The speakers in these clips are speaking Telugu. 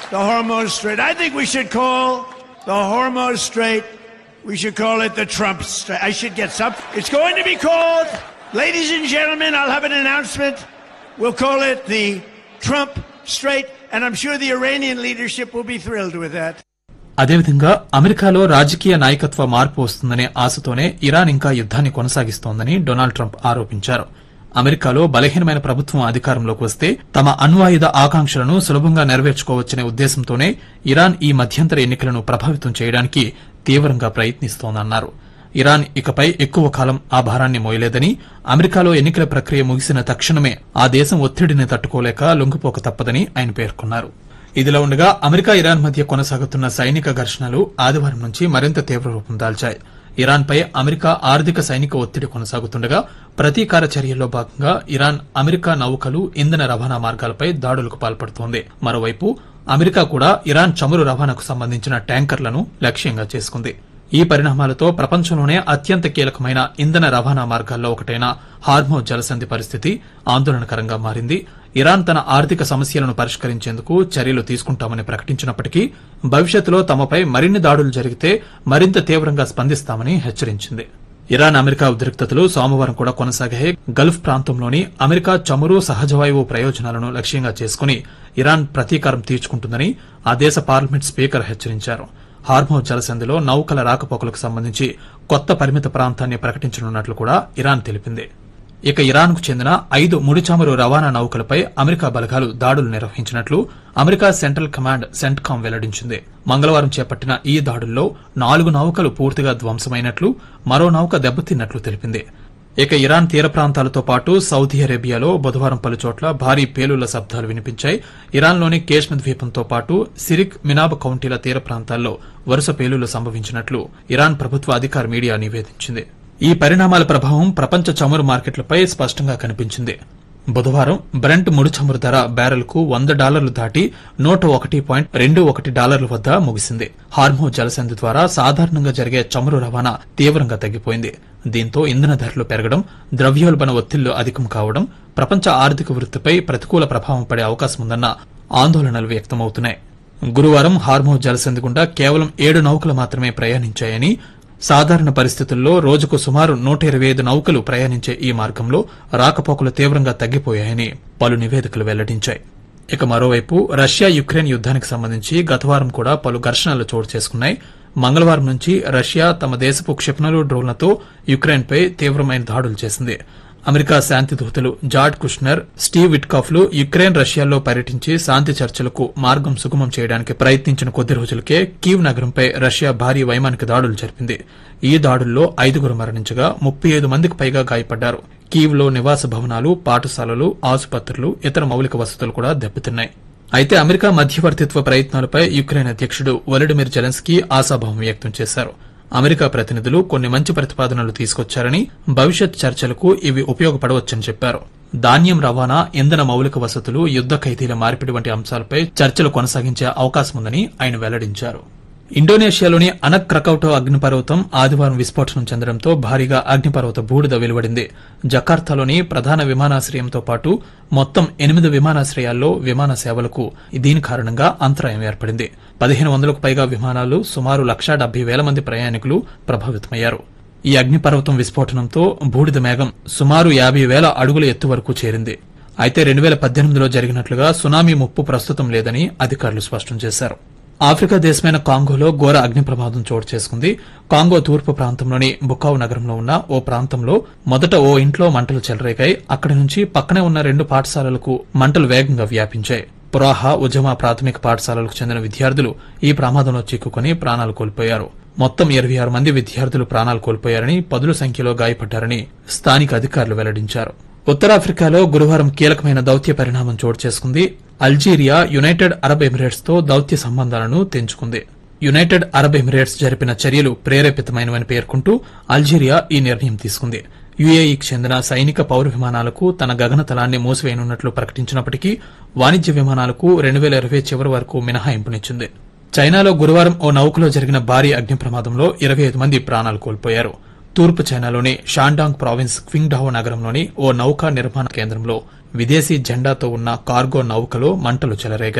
the Hormuz Strait. I think we should call the Hormuz Strait, we should call it the Trump Strait. I should get some. It's going to be called, ladies and gentlemen, I'll have an announcement. We'll call it the Trump Strait, and I'm sure the Iranian leadership will be thrilled with that. అదేవిధంగా అమెరికాలో రాజకీయ నాయకత్వ మార్పు వస్తుందనే ఆశతోనే ఇరాన్ ఇంకా యుద్దాన్ని కొనసాగిస్తోందని డొనాల్డ్ ట్రంప్ ఆరోపించారు అమెరికాలో బలహీనమైన ప్రభుత్వం అధికారంలోకి వస్తే తమ అణ్వాయుధ ఆకాంక్షలను సులభంగా నెరవేర్చుకోవచ్చనే ఉద్దేశంతోనే ఇరాన్ ఈ మధ్యంతర ఎన్నికలను ప్రభావితం చేయడానికి తీవ్రంగా ప్రయత్నిస్తోందన్నారు ఇరాన్ ఇకపై ఎక్కువ కాలం ఆ భారాన్ని మోయలేదని అమెరికాలో ఎన్నికల ప్రక్రియ ముగిసిన తక్షణమే ఆ దేశం ఒత్తిడిని తట్టుకోలేక లొంగిపోక తప్పదని ఆయన పేర్కొన్నారు ఇదిలా ఉండగా అమెరికా ఇరాన్ మధ్య కొనసాగుతున్న సైనిక ఘర్షణలు ఆదివారం నుంచి మరింత తీవ్ర రూపం దాల్చాయి ఇరాన్ పై అమెరికా ఆర్థిక సైనిక ఒత్తిడి కొనసాగుతుండగా ప్రతీకార చర్యల్లో భాగంగా ఇరాన్ అమెరికా నౌకలు ఇంధన రవాణా మార్గాలపై దాడులకు పాల్పడుతోంది మరోవైపు అమెరికా కూడా ఇరాన్ చమురు రవాణాకు సంబంధించిన ట్యాంకర్లను లక్ష్యంగా చేసుకుంది ఈ పరిణామాలతో ప్రపంచంలోనే అత్యంత కీలకమైన ఇంధన రవాణా మార్గాల్లో ఒకటైన హార్మో జలసంధి పరిస్థితి ఆందోళనకరంగా మారింది ఇరాన్ తన ఆర్థిక సమస్యలను పరిష్కరించేందుకు చర్యలు తీసుకుంటామని ప్రకటించినప్పటికీ భవిష్యత్తులో తమపై మరిన్ని దాడులు జరిగితే మరింత తీవ్రంగా స్పందిస్తామని హెచ్చరించింది ఇరాన్ అమెరికా ఉద్రిక్తతలు సోమవారం కూడా కొనసాగాయి గల్ఫ్ ప్రాంతంలోని అమెరికా చమురు సహజవాయువు ప్రయోజనాలను లక్ష్యంగా చేసుకుని ఇరాన్ ప్రతీకారం తీర్చుకుంటుందని ఆ దేశ పార్లమెంట్ స్పీకర్ హెచ్చరించారు హార్మో జలసంధిలో నౌకల రాకపోకలకు సంబంధించి కొత్త పరిమిత ప్రాంతాన్ని ప్రకటించనున్నట్లు కూడా ఇరాన్ తెలిపింది ఇక ఇరాన్కు చెందిన ఐదు ముడి చమురు రవాణా నౌకలపై అమెరికా బలగాలు దాడులు నిర్వహించినట్లు అమెరికా సెంట్రల్ కమాండ్ సెంట్కామ్ వెల్లడించింది మంగళవారం చేపట్టిన ఈ దాడుల్లో నాలుగు నౌకలు పూర్తిగా ధ్వంసమైనట్లు మరో నౌక దెబ్బతిన్నట్లు తెలిపింది ఇక ఇరాన్ తీర ప్రాంతాలతో పాటు సౌదీ అరేబియాలో బుధవారం పలుచోట్ల భారీ పేలుళ్ల శబ్దాలు వినిపించాయి ఇరాన్లోని కేష్మ ద్వీపంతో పాటు సిరిక్ మినాబ్ కౌంటీల తీర ప్రాంతాల్లో వరుస పేలుళ్లు సంభవించినట్లు ఇరాన్ ప్రభుత్వ అధికార మీడియా నివేదించింది ఈ పరిణామాల ప్రభావం ప్రపంచ చమురు మార్కెట్లపై స్పష్టంగా కనిపించింది బుధవారం బ్రెంట్ ముడి చమురు ధర బ్యారెల్కు వంద డాలర్లు దాటి నూట ఒకటి పాయింట్ రెండు ఒకటి డాలర్ల వద్ద ముగిసింది హార్మో జలసంధి ద్వారా సాధారణంగా జరిగే చమురు రవాణా తీవ్రంగా తగ్గిపోయింది దీంతో ఇంధన ధరలు పెరగడం ద్రవ్యోల్బణ ఒత్తిళ్లు అధికం కావడం ప్రపంచ ఆర్థిక వృద్ధిపై ప్రతికూల ప్రభావం పడే అవకాశం ఉందన్న ఆందోళనలు వ్యక్తమవుతున్నాయి గురువారం హార్మో జలసంధి గుండా కేవలం ఏడు నౌకలు మాత్రమే ప్రయాణించాయని సాధారణ పరిస్థితుల్లో రోజుకు సుమారు నూట ఇరవై ఐదు నౌకలు ప్రయాణించే ఈ మార్గంలో రాకపోకలు తీవ్రంగా తగ్గిపోయాయని పలు నివేదికలు వెల్లడించాయి ఇక మరోవైపు రష్యా యుక్రెయిన్ యుద్దానికి సంబంధించి గతవారం కూడా పలు ఘర్షణలు చోటు చేసుకున్నాయి మంగళవారం నుంచి రష్యా తమ దేశపు క్షిపణులు డ్రోన్లతో యుక్రెయిన్పై తీవ్రమైన దాడులు చేసింది అమెరికా శాంతి దూతలు జార్డ్ కుష్నర్ స్టీవ్ విట్కాఫ్లు యుక్రెయిన్ రష్యాలో పర్యటించి శాంతి చర్చలకు మార్గం సుగమం చేయడానికి ప్రయత్నించిన కొద్ది రోజులకే కీవ్ నగరంపై రష్యా భారీ వైమానిక దాడులు జరిపింది ఈ దాడుల్లో ఐదుగురు మరణించగా ముప్పై ఐదు మందికి పైగా గాయపడ్డారు కీవ్లో నివాస భవనాలు పాఠశాలలు ఆసుపత్రులు ఇతర మౌలిక వసతులు కూడా దెబ్బతిన్నాయి అయితే అమెరికా మధ్యవర్తిత్వ ప్రయత్నాలపై యుక్రెయిన్ అధ్యక్షుడు వొలడిమిర్ జెలెన్స్కీ ఆశాభావం వ్యక్తం చేశారు అమెరికా ప్రతినిధులు కొన్ని మంచి ప్రతిపాదనలు తీసుకొచ్చారని భవిష్యత్ చర్చలకు ఇవి ఉపయోగపడవచ్చని చెప్పారు ధాన్యం రవాణా ఇంధన మౌలిక వసతులు యుద్ద ఖైదీల మార్పిడి వంటి అంశాలపై చర్చలు కొనసాగించే అవకాశముందని ఆయన వెల్లడించారు ఇండోనేషియాలోని అనక్ క్రకౌటో అగ్నిపర్వతం ఆదివారం విస్ఫోటనం చెందడంతో భారీగా అగ్నిపర్వత బూడిద వెలువడింది జకార్తాలోని ప్రధాన విమానాశ్రయంతో పాటు మొత్తం ఎనిమిది విమానాశ్రయాల్లో విమాన సేవలకు దీని కారణంగా అంతరాయం ఏర్పడింది పదిహేను వందలకు పైగా విమానాలు సుమారు లక్షా డెబ్బై వేల మంది ప్రయాణికులు ప్రభావితమయ్యారు ఈ అగ్నిపర్వతం విస్ఫోటనంతో బూడిద మేఘం సుమారు యాభై వేల అడుగుల ఎత్తు వరకు చేరింది అయితే రెండు వేల పద్దెనిమిదిలో జరిగినట్లుగా సునామీ ముప్పు ప్రస్తుతం లేదని అధికారులు స్పష్టం చేశారు ఆఫ్రికా దేశమైన కాంగోలో ఘోర అగ్ని ప్రమాదం చోటు చేసుకుంది కాంగో తూర్పు ప్రాంతంలోని బుకావు నగరంలో ఉన్న ఓ ప్రాంతంలో మొదట ఓ ఇంట్లో మంటలు చెలరేగాయి అక్కడి నుంచి పక్కనే ఉన్న రెండు పాఠశాలలకు మంటలు వేగంగా వ్యాపించాయి పురాహ ఉజమా ప్రాథమిక పాఠశాలలకు చెందిన విద్యార్థులు ఈ ప్రమాదంలో చిక్కుకుని ప్రాణాలు కోల్పోయారు మొత్తం ఇరవై ఆరు మంది విద్యార్థులు ప్రాణాలు కోల్పోయారని పదుల సంఖ్యలో గాయపడ్డారని స్థానిక అధికారులు వెల్లడించారు ఉత్తరాఫ్రికాలో గురువారం కీలకమైన దౌత్య పరిణామం చోటు చేసుకుంది అల్జీరియా యునైటెడ్ అరబ్ ఎమిరేట్స్ తో దౌత్య సంబంధాలను తెంచుకుంది యునైటెడ్ అరబ్ ఎమిరేట్స్ జరిపిన చర్యలు ప్రేరేపితమైనవని పేర్కొంటూ అల్జీరియా ఈ నిర్ణయం తీసుకుంది యుఏఈకి చెందిన సైనిక పౌర విమానాలకు తన గగనతలాన్ని మూసివేయనున్నట్లు ప్రకటించినప్పటికీ వాణిజ్య విమానాలకు రెండు వేల ఇరవై చివరి వరకు మినహాయింపునిచ్చింది చైనాలో గురువారం ఓ నౌకలో జరిగిన భారీ అగ్ని ప్రమాదంలో ఇరవై ఐదు మంది ప్రాణాలు కోల్పోయారు తూర్పు చైనాలోని షాండాంగ్ ప్రావిన్స్ క్వింగ్డావో నగరంలోని ఓ నౌకా నిర్మాణ కేంద్రంలో విదేశీ జెండాతో ఉన్న కార్గో నౌకలో మంటలు చెలరేగాయి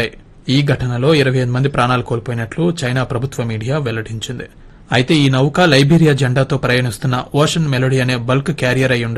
ఈ ఘటనలో ఇరవై ఎనిమిది మంది ప్రాణాలు కోల్పోయినట్లు చైనా ప్రభుత్వ మీడియా వెల్లడించింది అయితే ఈ నౌక లైబీరియా జెండాతో ప్రయాణిస్తున్న ఓషన్ మెలోడీ అనే బల్క్ క్యారియర్ అయి ఉండొచ్చు